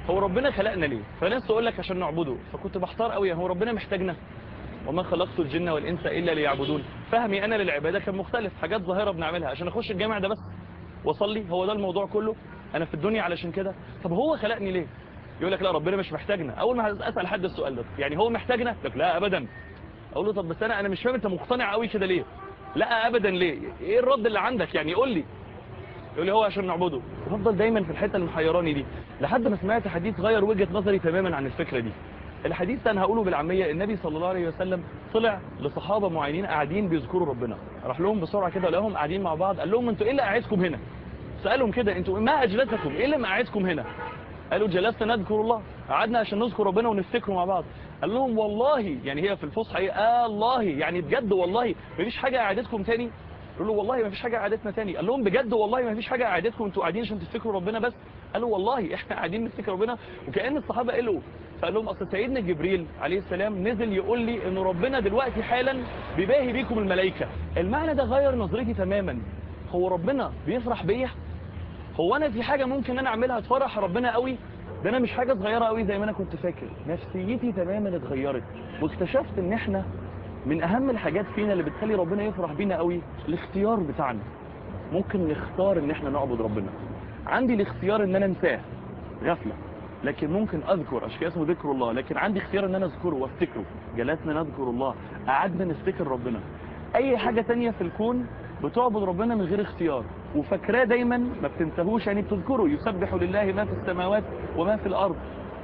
هو ربنا خلقنا ليه فناس تقول لك عشان نعبده فكنت بحتار قوي هو ربنا محتاجنا وما خلقت الجن والانس الا ليعبدون فهمي انا للعباده كان مختلف حاجات ظاهره بنعملها عشان اخش الجامع ده بس واصلي هو ده الموضوع كله انا في الدنيا علشان كده طب هو خلقني ليه يقول لك لا ربنا مش محتاجنا اول ما اسال حد السؤال ده يعني هو محتاجنا لك لا ابدا اقول له طب بس انا انا مش فاهم انت مقتنع قوي كده ليه لا ابدا ليه ايه الرد اللي عندك يعني قول لي يقول لي هو عشان نعبده وافضل دايما في الحته اللي محيراني دي لحد ما سمعت حديث غير وجهه نظري تماما عن الفكره دي الحديث ده انا هقوله بالعاميه النبي صلى الله عليه وسلم طلع لصحابه معينين قاعدين بيذكروا ربنا راح لهم بسرعه كده لقاهم قاعدين مع بعض قال لهم انتوا ايه اللي قاعدكم هنا سالهم كده انتوا ما اجلسكم ايه اللي مقعدكم هنا قالوا جلسنا نذكر الله قعدنا عشان نذكر ربنا ونفتكره مع بعض قال لهم والله يعني هي في الفصحى ايه آه الله يعني بجد والله مفيش حاجه قعدتكم تاني قالوا له والله مفيش حاجه قعدتنا تاني قال لهم بجد والله مفيش حاجه قعدتكم انتوا قاعدين عشان تفتكروا ربنا بس قالوا والله احنا قاعدين نفتكر ربنا وكأن الصحابه قالوا فقال لهم اصل سيدنا جبريل عليه السلام نزل يقول لي ان ربنا دلوقتي حالا بيباهي بيكم الملائكه المعنى ده غير نظرتي تماما هو ربنا بيفرح بيا هو انا في حاجه ممكن انا اعملها تفرح ربنا قوي ده انا مش حاجه صغيره قوي زي ما انا كنت فاكر نفسيتي تماما اتغيرت واكتشفت ان احنا من اهم الحاجات فينا اللي بتخلي ربنا يفرح بينا قوي الاختيار بتاعنا ممكن نختار ان احنا نعبد ربنا عندي الاختيار ان انا انساه غفله لكن ممكن اذكر عشان كده اسمه ذكر الله لكن عندي اختيار ان انا اذكره وافتكره جلسنا نذكر الله قعدنا نفتكر ربنا اي حاجه تانية في الكون بتعبد ربنا من غير اختيار وفاكراه دايما ما بتنتهوش يعني بتذكره يسبح لله ما في السماوات وما في الارض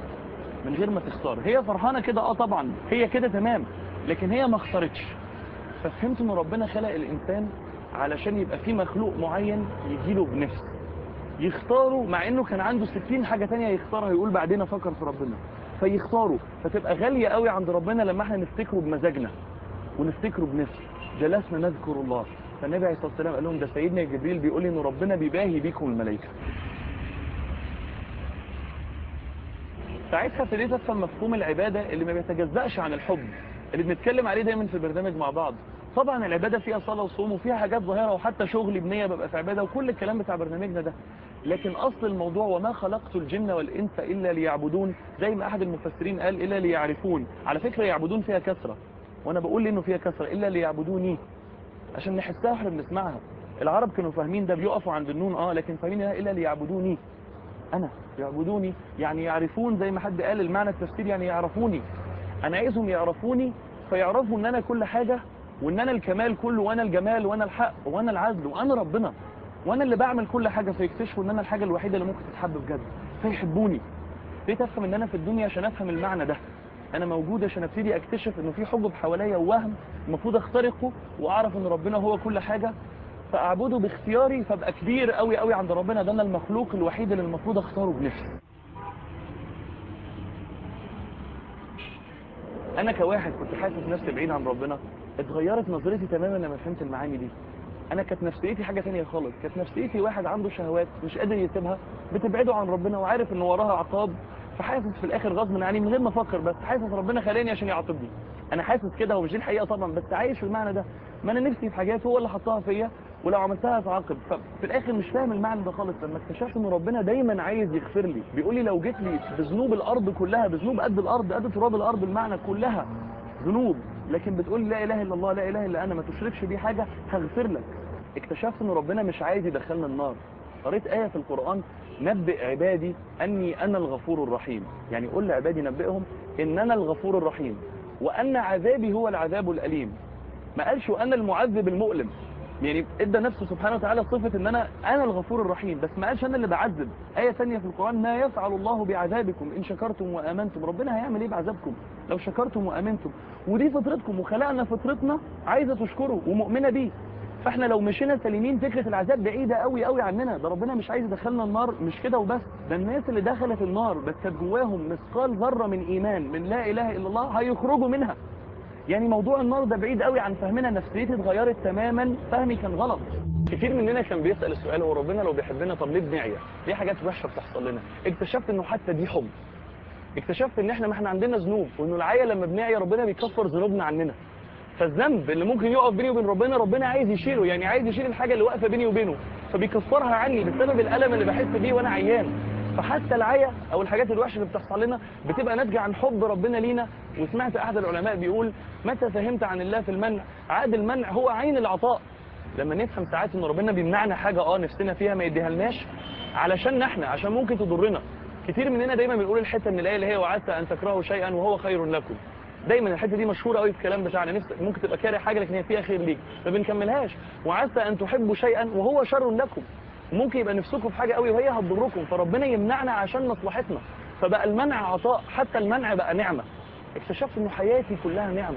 من غير ما تختار هي فرحانه كده اه طبعا هي كده تمام لكن هي ما اختارتش ففهمت ان ربنا خلق الانسان علشان يبقى في مخلوق معين يجيله بنفس يختاروا مع انه كان عنده 60 حاجه تانية يختارها يقول بعدين افكر في ربنا فيختاروا فتبقى غاليه قوي عند ربنا لما احنا نفتكره بمزاجنا ونفتكره بنفس جلسنا نذكر الله فالنبي عليه الصلاه والسلام قال لهم ده سيدنا جبريل بيقول لي ان ربنا بيباهي بيكم الملائكه ساعتها ابتديت افهم مفهوم العباده اللي ما بيتجزاش عن الحب اللي بنتكلم عليه دايما في البرنامج مع بعض طبعا العباده فيها صلاه وصوم وفيها حاجات ظاهره وحتى شغل بنيه ببقى في عباده وكل الكلام بتاع برنامجنا ده لكن اصل الموضوع وما خلقت الجن والانس الا ليعبدون زي ما احد المفسرين قال الا ليعرفون على فكره يعبدون فيها كسره وانا بقول انه فيها كسره الا ليعبدوني عشان نحسها واحنا بنسمعها العرب كانوا فاهمين ده بيقفوا عند النون اه لكن فاهمين الا ليعبدوني انا يعبدوني يعني يعرفون زي ما حد قال المعنى التفسير يعني يعرفوني انا عايزهم يعرفوني فيعرفوا ان انا كل حاجه وان انا الكمال كله وانا الجمال وانا الحق وانا العدل وانا ربنا وانا اللي بعمل كل حاجه فيكتشفوا ان انا الحاجه الوحيده اللي ممكن تتحب بجد فيحبوني بقيت افهم ان انا في الدنيا عشان افهم المعنى ده انا موجود عشان ابتدي اكتشف انه في حجب حواليا ووهم المفروض اخترقه واعرف ان ربنا هو كل حاجه فاعبده باختياري فابقى كبير قوي قوي عند ربنا ده انا المخلوق الوحيد اللي المفروض اختاره بنفسي انا كواحد كنت حاسس نفسي بعيد عن ربنا اتغيرت نظرتي تماما لما فهمت المعاني دي انا كانت نفسيتي حاجه تانية خالص كانت نفسيتي واحد عنده شهوات مش قادر يسيبها بتبعده عن ربنا وعارف ان وراها عقاب فحاسس في الاخر غصب عني من غير ما افكر بس حاسس ربنا خلاني عشان يعاقبني انا حاسس كده ومش دي الحقيقه طبعا بس عايش في المعنى ده ما انا نفسي في حاجات هو اللي حطها فيا ولو عملتها هتعاقب ففي الاخر مش فاهم المعنى ده خالص لما اكتشفت ان ربنا دايما عايز يغفر لي بيقول لي لو جيت لي بذنوب الارض كلها بذنوب قد الارض قد تراب الارض المعنى كلها ذنوب لكن بتقول لا اله الا الله لا اله الا انا ما تشركش بيه حاجه هغفر لك اكتشفت ان ربنا مش عايز يدخلنا النار قريت آية في القرآن نبئ عبادي أني أنا الغفور الرحيم يعني قل لعبادي نبئهم إن أنا الغفور الرحيم وأن عذابي هو العذاب الأليم ما قالش وأنا المعذب المؤلم يعني ادى نفسه سبحانه وتعالى صفة ان انا انا الغفور الرحيم بس ما قالش انا اللي بعذب آية ثانية في القرآن ما يفعل الله بعذابكم ان شكرتم وامنتم ربنا هيعمل ايه بعذابكم لو شكرتم وامنتم ودي فطرتكم وخلقنا فطرتنا عايزة تشكره ومؤمنة بيه فاحنا لو مشينا سليمين فكرة العذاب بعيدة قوي قوي عننا ده ربنا مش عايز يدخلنا النار مش كده وبس ده الناس اللي دخلت النار بس كانت جواهم مثقال ذرة من ايمان من لا اله الا الله هيخرجوا منها يعني موضوع النار ده بعيد قوي عن فهمنا نفسيتي اتغيرت تماما فهمي كان غلط كتير مننا كان بيسأل السؤال هو ربنا لو بيحبنا طب ليه بنعيا ليه حاجات وحشة بتحصل لنا اكتشفت انه حتى دي حب اكتشفت ان احنا ما احنا عندنا ذنوب وانه العيا لما بنعيا ربنا بيكفر ذنوبنا عننا فالذنب اللي ممكن يقف بيني وبين ربنا ربنا عايز يشيله يعني عايز يشيل الحاجة اللي واقفة بيني وبينه فبيكفرها عني بسبب الألم اللي بحس بيه وانا عيان فحتى العيا او الحاجات الوحشه اللي بتحصل لنا بتبقى ناتجه عن حب ربنا لينا وسمعت احد العلماء بيقول متى فهمت عن الله في المنع عاد المنع هو عين العطاء لما نفهم ساعات ان ربنا بيمنعنا حاجه اه نفسنا فيها ما يديها لناش علشان احنا عشان ممكن تضرنا كتير مننا دايما بنقول الحته من الايه اللي هي وعسى ان تكرهوا شيئا وهو خير لكم دايما الحته دي مشهوره قوي في الكلام بتاعنا نفسك ممكن تبقى كاره حاجه لكن هي فيها خير ليك ما بنكملهاش وعسى ان تحبوا شيئا وهو شر لكم ممكن يبقى نفسكم في حاجه قوي وهي هتضركم فربنا يمنعنا عشان مصلحتنا فبقى المنع عطاء حتى المنع بقى نعمه اكتشفت انه حياتي كلها نعمه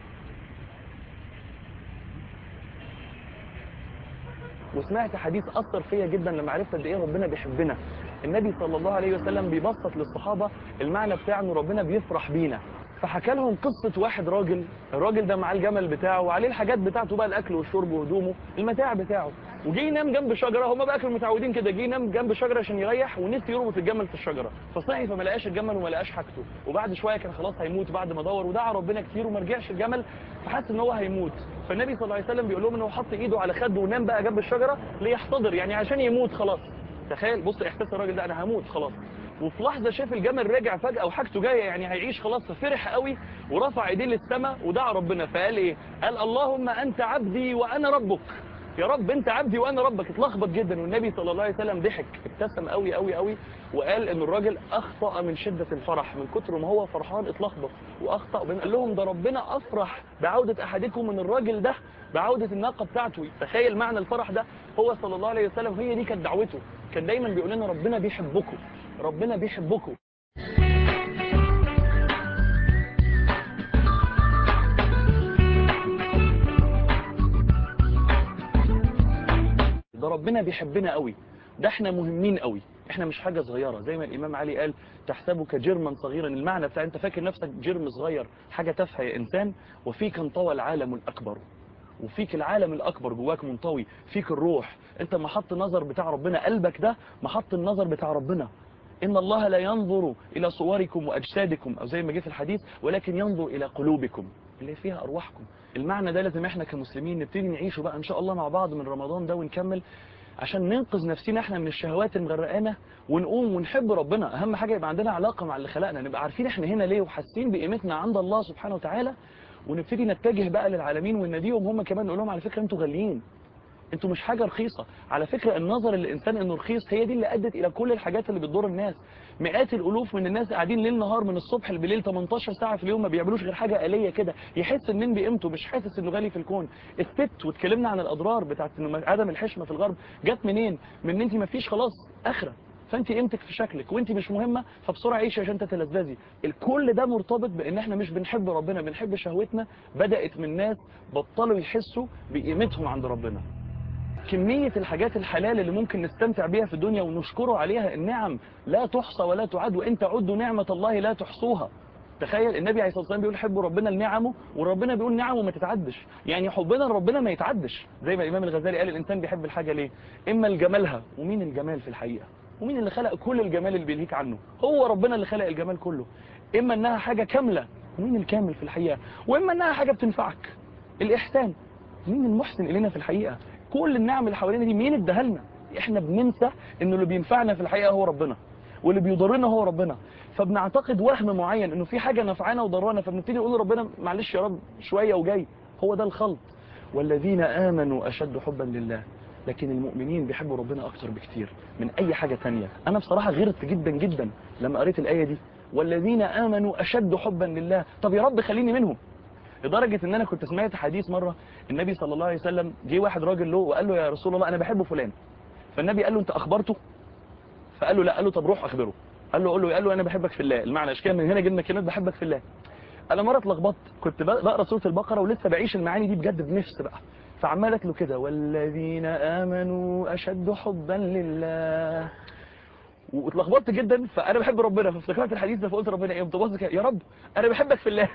وسمعت حديث اثر فيا جدا لما عرفت قد ايه ربنا بيحبنا النبي صلى الله عليه وسلم بيبسط للصحابه المعنى بتاع انه ربنا بيفرح بينا فحكى لهم قصه واحد راجل الراجل ده معاه الجمل بتاعه وعليه الحاجات بتاعته بقى الاكل والشرب وهدومه المتاع بتاعه وجه ينام جنب شجره هم بقى كانوا متعودين كده جه ينام جنب شجره عشان يريح ونسي يربط الجمل في الشجره فصحي فما لقاش الجمل وما لقاش حاجته وبعد شويه كان خلاص هيموت بعد ما دور ودعا ربنا كتير وما رجعش الجمل فحس ان هو هيموت فالنبي صلى الله عليه وسلم بيقول لهم ان هو حط ايده على خده ونام بقى جنب الشجره ليحتضر يعني عشان يموت خلاص تخيل بص احساس الراجل ده انا هموت خلاص وفي لحظه شاف الجمل راجع فجاه وحاجته جايه يعني هيعيش خلاص ففرح قوي ورفع ايديه للسماء ودعا ربنا فقال ايه قال اللهم انت عبدي وانا ربك يا رب انت عبدي وانا ربك اتلخبط جدا والنبي صلى الله عليه وسلم ضحك ابتسم قوي قوي قوي وقال ان الراجل اخطا من شده الفرح من كتر ما هو فرحان اتلخبط واخطا قال لهم ده ربنا افرح بعوده احدكم من الراجل ده بعوده الناقه بتاعته تخيل معنى الفرح ده هو صلى الله عليه وسلم هي دي كانت دعوته كان دايما بيقول لنا ربنا بيحبكم ربنا بيحبكم ده ربنا بيحبنا قوي ده احنا مهمين قوي احنا مش حاجة صغيرة زي ما الامام علي قال تحسبك جرما صغيرا المعنى بتاع انت فاكر نفسك جرم صغير حاجة تافهه يا انسان وفيك انطوى العالم الاكبر وفيك العالم الاكبر جواك منطوي فيك الروح انت محط نظر بتاع ربنا قلبك ده محط النظر بتاع ربنا ان الله لا ينظر الى صوركم واجسادكم او زي ما جه في الحديث ولكن ينظر الى قلوبكم اللي فيها ارواحكم المعنى ده لازم احنا كمسلمين نبتدي نعيشه بقى ان شاء الله مع بعض من رمضان ده ونكمل عشان ننقذ نفسنا احنا من الشهوات المغرقانه ونقوم ونحب ربنا اهم حاجه يبقى عندنا علاقه مع اللي خلقنا نبقى عارفين احنا هنا ليه وحاسين بقيمتنا عند الله سبحانه وتعالى ونبتدي نتجه بقى للعالمين ونناديهم هم كمان نقول لهم على فكره انتوا غاليين انتوا مش حاجه رخيصه على فكره النظر للانسان انه رخيص هي دي اللي ادت الى كل الحاجات اللي بتضر الناس مئات الالوف من الناس قاعدين ليل نهار من الصبح بالليل 18 ساعه في اليوم ما بيعملوش غير حاجه آلية كده يحس ان بقيمته مش حاسس انه غالي في الكون الست واتكلمنا عن الاضرار بتاعت انه عدم الحشمه في الغرب جت منين من ان انت ما فيش خلاص اخره فانت قيمتك في شكلك وانت مش مهمه فبسرعه عيشي عشان تتلذذي الكل ده مرتبط بان احنا مش بنحب ربنا بنحب شهوتنا بدات من ناس بطلوا يحسوا بقيمتهم عند ربنا كمية الحاجات الحلال اللي ممكن نستمتع بيها في الدنيا ونشكره عليها النعم لا تحصى ولا تعد وإن تعدوا نعمة الله لا تحصوها تخيل النبي عليه الصلاة والسلام بيقول حبوا ربنا لنعمه وربنا بيقول نعمه ما تتعدش يعني حبنا لربنا ما يتعدش زي ما الإمام الغزالي قال الإنسان بيحب الحاجة ليه إما لجمالها ومين الجمال في الحقيقة ومين اللي خلق كل الجمال اللي بيلهيك عنه هو ربنا اللي خلق الجمال كله إما إنها حاجة كاملة ومين الكامل في الحقيقة وإما إنها حاجة بتنفعك الإحسان مين المحسن إلينا في الحقيقة كل النعم اللي حوالينا دي مين اداها لنا احنا بننسى انه اللي بينفعنا في الحقيقه هو ربنا واللي بيضرنا هو ربنا فبنعتقد وهم معين انه في حاجه نفعانا وضرانا فبنبتدي نقول لربنا معلش يا رب شويه وجاي هو ده الخلط والذين امنوا اشد حبا لله لكن المؤمنين بيحبوا ربنا اكتر بكتير من اي حاجه تانية انا بصراحه غيرت جدا جدا لما قريت الايه دي والذين امنوا اشد حبا لله طب يا رب خليني منهم لدرجة ان انا كنت سمعت حديث مرة النبي صلى الله عليه وسلم جه واحد راجل له وقال له يا رسول الله انا بحب فلان فالنبي قال له انت اخبرته فقال له لا قال له طب روح اخبره قال له قول له قال له انا بحبك في الله المعنى اشكال من هنا جبنا كلمه بحبك في الله انا مره اتلخبطت كنت بقرا سوره البقره ولسه بعيش المعاني دي بجد بنفس بقى فعمال له كده والذين امنوا اشد حبا لله واتلخبطت جدا فانا بحب ربنا فافتكرت الحديث ده فقلت ربنا ايه قمت يا رب انا بحبك في الله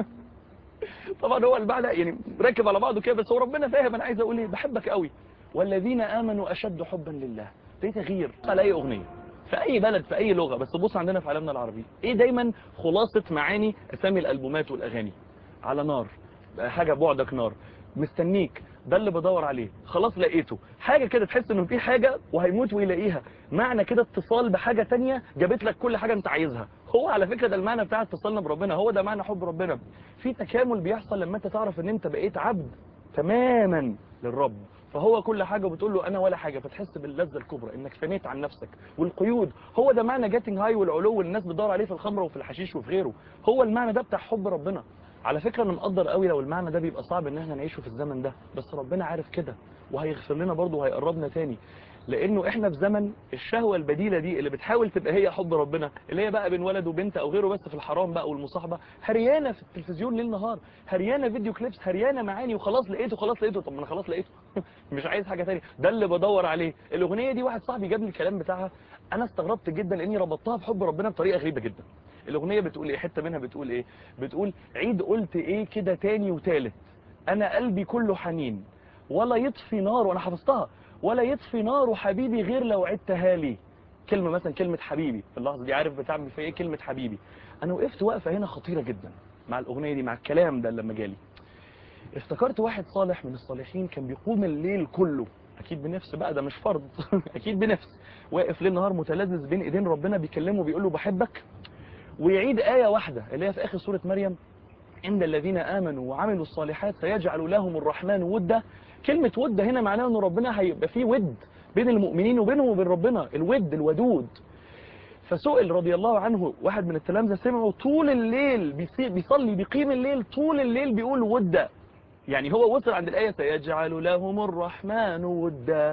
طبعا هو المعنى يعني راكب على بعضه كده بس هو ربنا فاهم انا عايز اقول ايه بحبك قوي والذين امنوا اشد حبا لله ده تغيير على اي اغنيه في اي بلد في اي لغه بس بص عندنا في عالمنا العربي ايه دايما خلاصه معاني اسامي الالبومات والاغاني على نار حاجه بعدك نار مستنيك ده اللي بدور عليه خلاص لقيته حاجة كده تحس انه في حاجة وهيموت ويلاقيها معنى كده اتصال بحاجة تانية جابت لك كل حاجة انت عايزها هو على فكرة ده المعنى بتاع اتصالنا بربنا هو ده معنى حب ربنا في تكامل بيحصل لما انت تعرف ان انت بقيت عبد تماما للرب فهو كل حاجة بتقول له انا ولا حاجة فتحس باللذة الكبرى انك فنيت عن نفسك والقيود هو ده معنى جيتنج هاي والعلو اللي الناس بتدور عليه في الخمر وفي الحشيش وفي غيره هو المعنى ده بتاع حب ربنا على فكرة انا مقدر قوي لو المعنى ده بيبقى صعب ان احنا نعيشه في الزمن ده بس ربنا عارف كده وهيغفر لنا برضه وهيقربنا تاني لانه احنا في زمن الشهوة البديلة دي اللي بتحاول تبقى هي حب ربنا اللي هي بقى بين ولد وبنت او غيره بس في الحرام بقى والمصاحبة هريانة في التلفزيون ليل نهار هريانة فيديو كليبس هريانة معاني وخلاص لقيته خلاص لقيته طب ما انا خلاص لقيته مش عايز حاجة تانية ده اللي بدور عليه الاغنية دي واحد صاحبي جاب لي الكلام بتاعها انا استغربت جدا لاني ربطتها بحب ربنا بطريقة غريبة جدا الاغنية بتقول ايه حتة منها بتقول ايه بتقول عيد قلت ايه كده تاني وتالت انا قلبي كله حنين ولا يطفي نار وانا حفظتها ولا يطفي نار حبيبي غير لو عدتها لي كلمة مثلا كلمة حبيبي في اللحظة دي عارف بتعمل في ايه كلمة حبيبي انا وقفت وقفة هنا خطيرة جدا مع الاغنية دي مع الكلام ده لما جالي افتكرت واحد صالح من الصالحين كان بيقوم الليل كله اكيد بنفس بقى ده مش فرض اكيد بنفس واقف ليل نهار متلذذ بين ايدين ربنا بيكلمه بيقول له بحبك ويعيد آية واحدة اللي هي في آخر سورة مريم إن الذين آمنوا وعملوا الصالحات سيجعل لهم الرحمن ودا كلمة ود هنا معناها أن ربنا هيبقى فيه ود بين المؤمنين وبينهم وبين ربنا الود الودود فسئل رضي الله عنه واحد من التلامذة سمعوا طول الليل بيصي- بيصلي بيقيم الليل طول الليل بيقول ودا يعني هو وصل عند الآية سيجعل لهم الرحمن ودا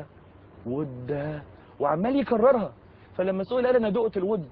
ودا وعمال يكررها فلما سئل قال أنا دقت الود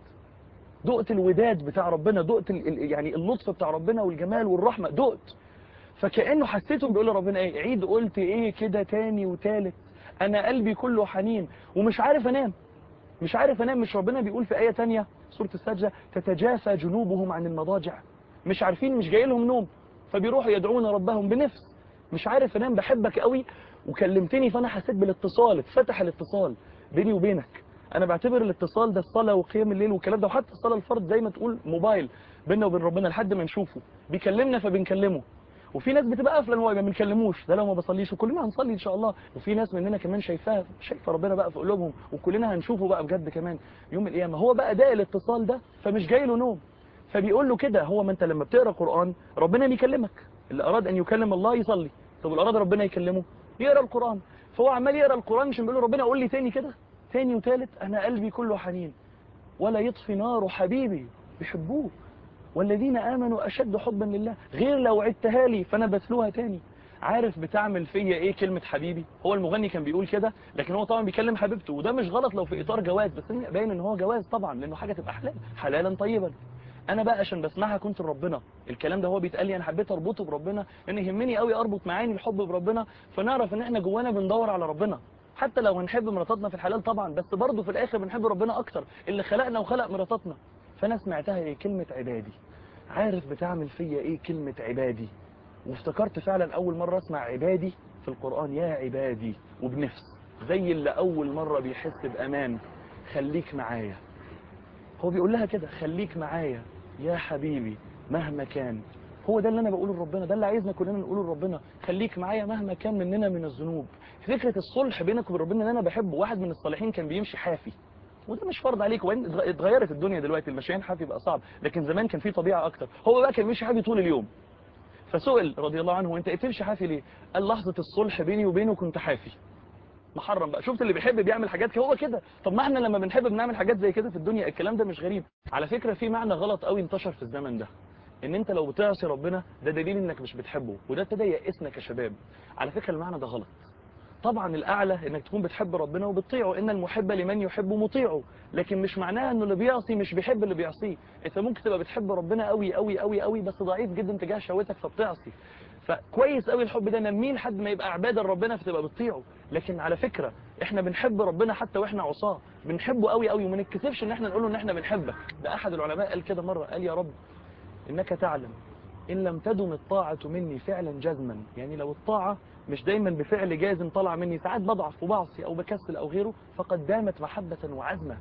دقت الوداد بتاع ربنا دقت ال- ال- يعني اللطف بتاع ربنا والجمال والرحمة دقت فكأنه حسيته بيقول لربنا ايه عيد قلت ايه كده تاني وتالت انا قلبي كله حنين ومش عارف انام مش عارف انام مش ربنا بيقول في آية تانية سورة السجدة تتجافى جنوبهم عن المضاجع مش عارفين مش جاي لهم نوم فبيروحوا يدعون ربهم بنفس مش عارف انام بحبك قوي وكلمتني فانا حسيت بالاتصال اتفتح الاتصال بيني وبينك انا بعتبر الاتصال ده الصلاة وقيام الليل والكلام ده وحتى الصلاة الفرض زي ما تقول موبايل بيننا وبين ربنا لحد ما نشوفه بيكلمنا فبنكلمه وفي ناس بتبقى قافله الموبايل ما بنكلموش ده لو ما بصليش وكلنا هنصلي ان شاء الله وفي ناس مننا كمان شايفاها شايفه ربنا بقى في قلوبهم وكلنا هنشوفه بقى بجد كمان يوم القيامه هو بقى ده الاتصال ده فمش جاي له نوم فبيقول له كده هو ما انت لما بتقرا قران ربنا بيكلمك اللي اراد ان يكلم الله يصلي طب اللي اراد ربنا يكلمه يقرا القران فهو عمال يقرا القران مش بيقول له ربنا قول لي تاني كده تاني وتالت انا قلبي كله حنين ولا يطفي نار حبيبي بيحبوه والذين آمنوا أشد حبا لله غير لو عدتها لي فأنا بتلوها تاني عارف بتعمل فيا ايه كلمة حبيبي هو المغني كان بيقول كده لكن هو طبعا بيكلم حبيبته وده مش غلط لو في اطار جواز بس باين ان هو جواز طبعا لانه حاجة تبقى حلال حلالا طيبا انا بقى عشان بسمعها كنت ربنا الكلام ده هو بيتقال لي انا حبيت اربطه بربنا لان يهمني قوي اربط معاني الحب بربنا فنعرف ان احنا جوانا بندور على ربنا حتى لو هنحب مراتاتنا في الحلال طبعا بس برضه في الاخر بنحب ربنا اكتر اللي خلقنا وخلق مراتاتنا فانا سمعتها ايه كلمة عبادي عارف بتعمل فيا ايه كلمة عبادي وافتكرت فعلا اول مرة اسمع عبادي في القرآن يا عبادي وبنفس زي اللي اول مرة بيحس بامان خليك معايا هو بيقول لها كده خليك معايا يا حبيبي مهما كان هو ده اللي انا بقوله لربنا ده اللي عايزنا كلنا نقوله لربنا خليك معايا مهما كان مننا من الذنوب فكرة الصلح بينك وبين ربنا ان انا بحبه واحد من الصالحين كان بيمشي حافي وده مش فرض عليك وان اتغ- اتغيرت الدنيا دلوقتي المشيان حافي بقى صعب لكن زمان كان في طبيعة اكتر هو بقى كان بيمشي حافي طول اليوم فسئل رضي الله عنه انت بتمشي حافي ليه قال لحظة الصلح بيني وبينه كنت حافي محرم بقى شفت اللي بيحب بيعمل حاجات كده هو كده طب ما احنا لما بنحب بنعمل حاجات زي كده في الدنيا الكلام ده مش غريب على فكرة في معنى غلط قوي انتشر في الزمن ده ان انت لو بتعصي ربنا ده دليل انك مش بتحبه وده ابتدى يئسنا كشباب على فكرة المعنى ده غلط طبعا الاعلى انك تكون بتحب ربنا وبتطيعه ان المحب لمن يحب مطيعه لكن مش معناها انه اللي بيعصي مش بيحب اللي بيعصيه انت ممكن تبقى بتحب ربنا قوي قوي قوي قوي بس ضعيف جدا تجاه شهوتك فبتعصي فكويس قوي الحب ده نميه لحد ما يبقى عباده لربنا فتبقى بتطيعه لكن على فكره احنا بنحب ربنا حتى واحنا عصاه بنحبه قوي قوي وما نتكسفش ان احنا نقول له ان احنا بنحبك ده احد العلماء قال كده مره قال يا رب انك تعلم ان لم تدم الطاعه مني فعلا جزما يعني لو الطاعه مش دايما بفعل جازم طلع مني ساعات بضعف وبعصي او بكسل او غيره فقد دامت محبه وعزمه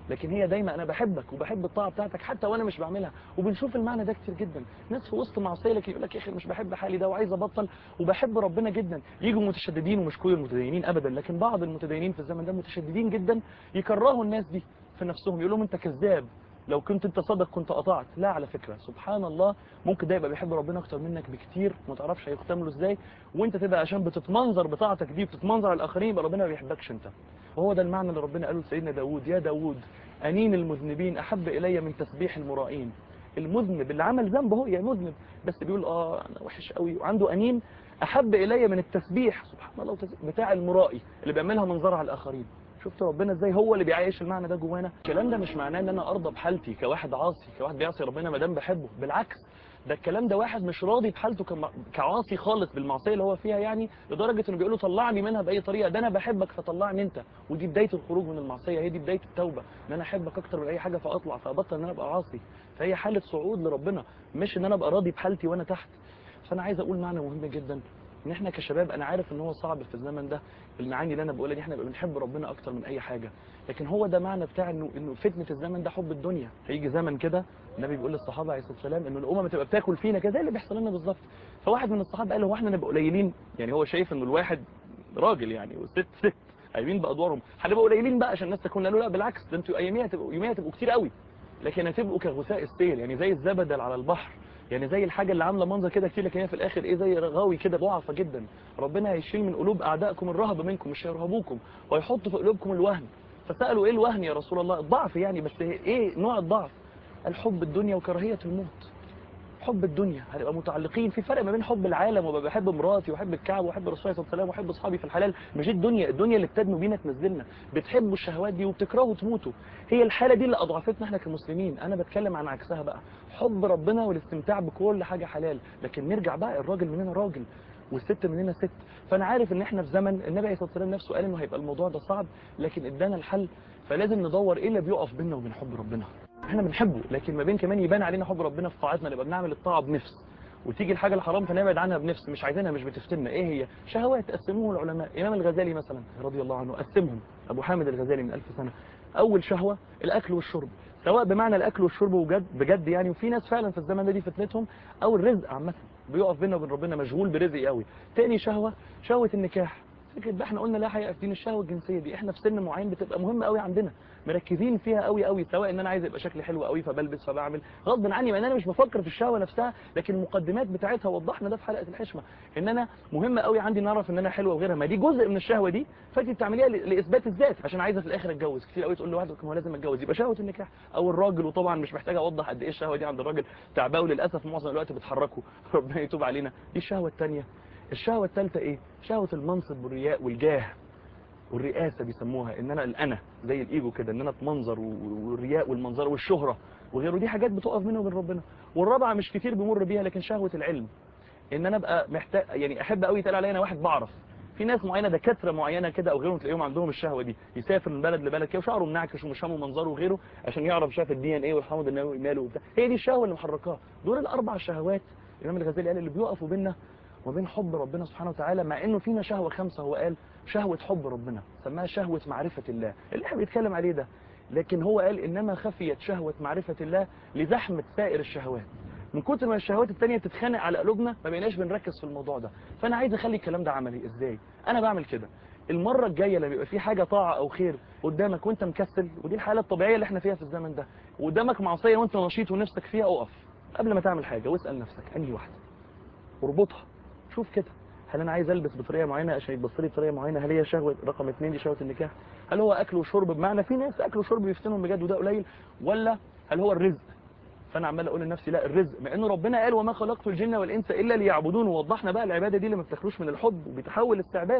لكن هي دايما انا بحبك وبحب الطاعه بتاعتك حتى وانا مش بعملها وبنشوف المعنى ده كتير جدا ناس في وسط معصيه لك يقول لك يا اخي مش بحب حالي ده وعايز ابطل وبحب ربنا جدا يجوا متشددين ومش كل المتدينين ابدا لكن بعض المتدينين في الزمن ده متشددين جدا يكرهوا الناس دي في نفسهم يقول لهم انت كذاب لو كنت انت صادق كنت قطعت لا على فكرة سبحان الله ممكن ده يبقى بيحب ربنا اكتر منك بكتير ما تعرفش هيختم له ازاي وانت تبقى عشان بتتمنظر بطاعتك دي بتتمنظر على الاخرين يبقى ربنا ما بيحبكش انت وهو ده المعنى اللي ربنا قاله لسيدنا داوود يا داوود انين المذنبين احب الي من تسبيح المرائين المذنب اللي عمل ذنب هو يعني مذنب بس بيقول اه انا وحش قوي وعنده انين احب الي من التسبيح سبحان الله وتس- بتاع المرائي اللي بيعملها منظر على الاخرين شفت ربنا ازاي هو اللي بيعيش المعنى ده جوانا الكلام ده مش معناه ان انا ارضى بحالتي كواحد عاصي كواحد بيعصي ربنا ما دام بحبه بالعكس ده الكلام ده واحد مش راضي بحالته كم- كعاصي خالص بالمعصيه اللي هو فيها يعني لدرجه انه بيقول له طلعني منها باي طريقه ده انا بحبك فطلعني انت ودي بدايه الخروج من المعصيه هي دي بدايه التوبه ان انا احبك اكتر من اي حاجه فاطلع فابطل ان انا ابقى عاصي فهي حاله صعود لربنا مش ان انا ابقى راضي بحالتي وانا تحت فانا عايز اقول معنى مهم جدا ان احنا كشباب انا عارف ان هو صعب في الزمن ده المعاني اللي انا بقولها دي احنا بقى بنحب ربنا اكتر من اي حاجه لكن هو ده معنى بتاع انه انه فتنه الزمن ده حب الدنيا هيجي زمن كده النبي بيقول للصحابه عليه الصلاه والسلام انه الامم تبقى بتاكل فينا كده زي اللي بيحصل لنا بالظبط فواحد من الصحابه قال هو احنا نبقى قليلين يعني هو شايف انه الواحد راجل يعني والست ست قايمين بادوارهم هنبقى قليلين بقى عشان الناس تكون قالوا لا بالعكس ده انتوا اياميها تبقوا يوميها تبقوا كتير قوي لكن هتبقوا كغثاء السيل يعني زي الزبدل على البحر يعني زي الحاجه اللي عامله منظر كده كتير لكن هي في الاخر ايه زي غاوي كده ضعفه جدا ربنا هيشيل من قلوب اعدائكم الرهب منكم مش هيرهبوكم ويحط في قلوبكم الوهن فسالوا ايه الوهن يا رسول الله الضعف يعني بس ايه نوع الضعف الحب الدنيا وكراهيه الموت حب الدنيا هنبقى متعلقين في فرق ما بين حب العالم وببقى بحب مراتي وحب الكعب وحب الرسول صلى الله عليه وسلم وحب اصحابي في الحلال مش الدنيا الدنيا اللي بتدنوا بينا تنزلنا بتحبوا الشهوات دي وبتكرهوا تموتوا هي الحاله دي اللي اضعفتنا احنا كمسلمين انا بتكلم عن عكسها بقى حب ربنا والاستمتاع بكل حاجه حلال لكن نرجع بقى الراجل مننا راجل والست مننا ست فانا عارف ان احنا في زمن النبي عليه الصلاه والسلام نفسه قال انه هيبقى الموضوع ده صعب لكن ادانا الحل فلازم ندور ايه اللي بيقف بيننا وبين حب ربنا احنا بنحبه لكن ما بين كمان يبان علينا حب ربنا في طاعتنا نبقى بنعمل الطاعه بنفس وتيجي الحاجه الحرام فنبعد عنها بنفس مش عايزينها مش بتفتنا ايه هي شهوات قسموه العلماء امام الغزالي مثلا رضي الله عنه قسمهم ابو حامد الغزالي من ألف سنه اول شهوه الاكل والشرب سواء بمعنى الاكل والشرب بجد بجد يعني وفي ناس فعلا في الزمن ده دي فتنتهم او الرزق عامه بيقف بيننا وبين ربنا مشغول برزق قوي تاني شهوه شهوه النكاح فكره بقى احنا قلنا لا حقيقه في دين الشهوه الجنسيه دي احنا في سن معين بتبقى مهمه قوي عندنا مركزين فيها قوي قوي سواء ان انا عايز يبقى شكلي حلو قوي فبلبس فبعمل غصب عني ما ان انا مش بفكر في الشهوه نفسها لكن المقدمات بتاعتها وضحنا ده في حلقه الحشمه ان انا مهم قوي عندي نعرف ان انا حلوه وغيرها ما دي جزء من الشهوه دي فانت بتعمليها ل- لاثبات الذات عشان عايزه في الاخر اتجوز كتير قوي تقول لواحد هو لازم اتجوز يبقى شهوه النكاح او الراجل وطبعا مش محتاج اوضح قد ايه الشهوه دي عند الراجل تعباه وللاسف معظم الوقت بتحركه ربنا يتوب علينا دي الشهوه الثانيه الشهوه الثالثه ايه شهوه المنصب والرياء والجاه والرئاسه بيسموها ان انا الانا زي الايجو كده ان انا اتمنظر و- والرياء والمنظر والشهره وغيره دي حاجات بتقف منه وبين ربنا والرابعه مش كتير بيمر بيها لكن شهوه العلم ان انا ابقى محتاج يعني احب قوي يتقال عليا انا واحد بعرف في ناس معينه دكاتره معينه كده او غيرهم تلاقيهم عندهم الشهوه دي يسافر من بلد لبلد كده وشعره منعكش ومش همه منظره وغيره عشان يعرف شاف الدي ان ايه والحمض النووي ماله وبتاع هي دي الشهوه اللي محركاها دول الاربع شهوات الامام الغزالي قال اللي بيقفوا بينا وبين حب ربنا سبحانه وتعالى مع انه فينا شهوه خمسه هو قال شهوه حب ربنا سماها شهوه معرفه الله اللي احنا بيتكلم عليه ده لكن هو قال انما خفيت شهوه معرفه الله لزحمه سائر الشهوات من كتر ما الشهوات التانية تتخانق على قلوبنا ما بقيناش بنركز في الموضوع ده فانا عايز اخلي الكلام ده عملي ازاي انا بعمل كده المرة الجاية لما يبقى في حاجة طاعة او خير قدامك وانت مكسل ودي الحالة الطبيعية اللي احنا فيها في الزمن ده وقدامك معصية وانت نشيط ونفسك فيها اقف قبل ما تعمل حاجة واسأل نفسك انهي واحدة واربطها شوف كده هل انا عايز البس بطريقه معينه عشان يتبص لي بطريقه معينه هل هي شهوه رقم اثنين دي شهوه النكاح هل هو اكل وشرب بمعنى في ناس اكل وشرب بيفتنهم بجد وده قليل ولا هل هو الرزق فانا عمال اقول لنفسي لا الرزق مع ان ربنا قال وما خلقت الجن والانس الا ليعبدون ووضحنا بقى العباده دي اللي ما بتخلوش من الحب وبيتحول استعباد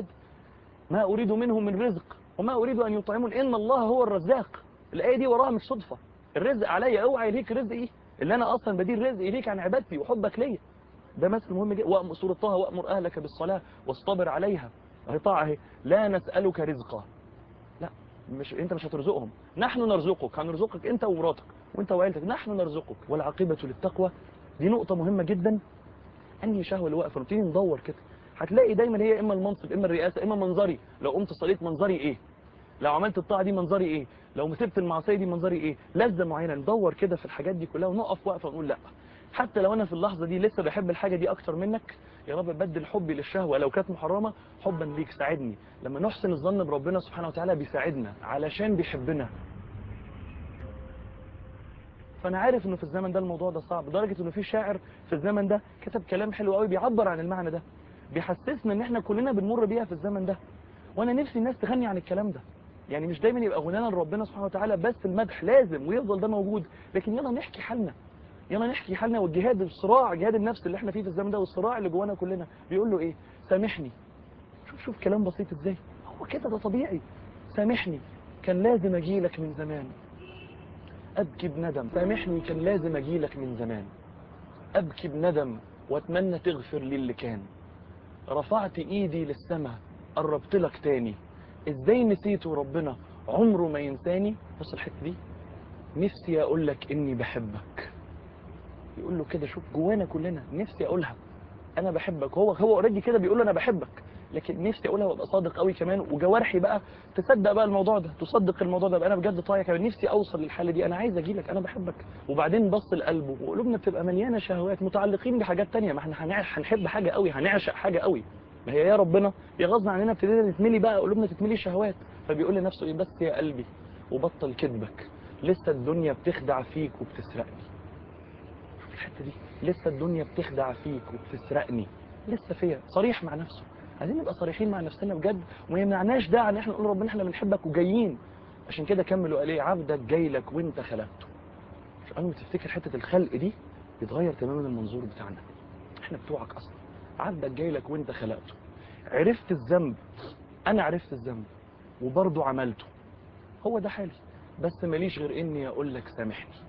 ما اريد منهم من رزق وما اريد ان يطعمون ان الله هو الرزاق الايه دي وراها مش صدفه الرزق عليا اوعى يليك رزقي اللي انا اصلا بديل رزقي ليك عن عبادتي وحبك ليا ده مثل مهم جدا وأمر سورة طه وأمر أهلك بالصلاة واصطبر عليها اهي طاعة اهي لا نسألك رزقا لا مش انت مش هترزقهم نحن نرزقك هنرزقك انت ومراتك وانت وعيلتك نحن نرزقك والعاقبة للتقوى دي نقطة مهمة جدا انهي شهوة اللي واقفة نبتدي ندور كده هتلاقي دايما هي اما المنصب اما الرئاسة اما منظري لو قمت صليت منظري ايه لو عملت الطاعه دي منظري ايه لو مسبت المعصيه دي منظري ايه لذه معينه ندور كده في الحاجات دي كلها ونقف وقفه ونقول لا حتى لو انا في اللحظه دي لسه بحب الحاجه دي اكتر منك يا رب بدل حبي للشهوه لو كانت محرمه حبا ليك ساعدني لما نحسن الظن بربنا سبحانه وتعالى بيساعدنا علشان بيحبنا فانا عارف انه في الزمن ده الموضوع ده صعب لدرجه انه في شاعر في الزمن ده كتب كلام حلو قوي بيعبر عن المعنى ده بيحسسنا ان احنا كلنا بنمر بيها في الزمن ده وانا نفسي الناس تغني عن الكلام ده يعني مش دايما يبقى غنانا لربنا سبحانه وتعالى بس المدح لازم ويفضل ده موجود لكن يلا نحكي حالنا يلا نحكي حالنا والجهاد الصراع جهاد النفس اللي احنا فيه في الزمن ده والصراع اللي جوانا كلنا بيقول له ايه سامحني شوف شوف كلام بسيط ازاي هو كده ده طبيعي سامحني كان لازم اجي لك من زمان ابكي بندم سامحني كان لازم اجي لك من زمان ابكي بندم واتمنى تغفر لي اللي كان رفعت ايدي للسماء قربت لك تاني ازاي نسيته ربنا عمره ما ينساني بص الحته دي نفسي اقول لك اني بحبك يقول له كده شوف جوانا كلنا نفسي اقولها انا بحبك هو هو اوريدي كده بيقول له انا بحبك لكن نفسي اقولها وابقى صادق قوي كمان وجوارحي بقى تصدق بقى الموضوع ده تصدق الموضوع ده بقى انا بجد طايع كمان نفسي اوصل للحاله دي انا عايز اجي لك انا بحبك وبعدين بص لقلبه وقلوبنا بتبقى مليانه شهوات متعلقين بحاجات تانية ما احنا هنع- هنحب حاجه قوي هنعشق حاجه قوي ما هي يا ربنا يا غصب عننا ابتدينا نتملي بقى قلوبنا تتملي شهوات فبيقول لنفسه ايه بس يا قلبي وبطل كذبك لسه الدنيا بتخدع فيك وبتسرقني شوف الحته دي لسه الدنيا بتخدع فيك وبتسرقني لسه فيا صريح مع نفسه عايزين نبقى صريحين مع نفسنا بجد وما يمنعناش ده ان احنا نقول ربنا احنا بنحبك وجايين عشان كده كمل وقال ايه عبدك جاي لك وانت خلقته مش اول ما تفتكر حته الخلق دي يتغير تماما المنظور بتاعنا احنا بتوعك اصلا عبدك جاي لك وانت خلقته عرفت الذنب انا عرفت الذنب وبرضه عملته هو ده حالي بس ماليش غير اني اقول لك سامحني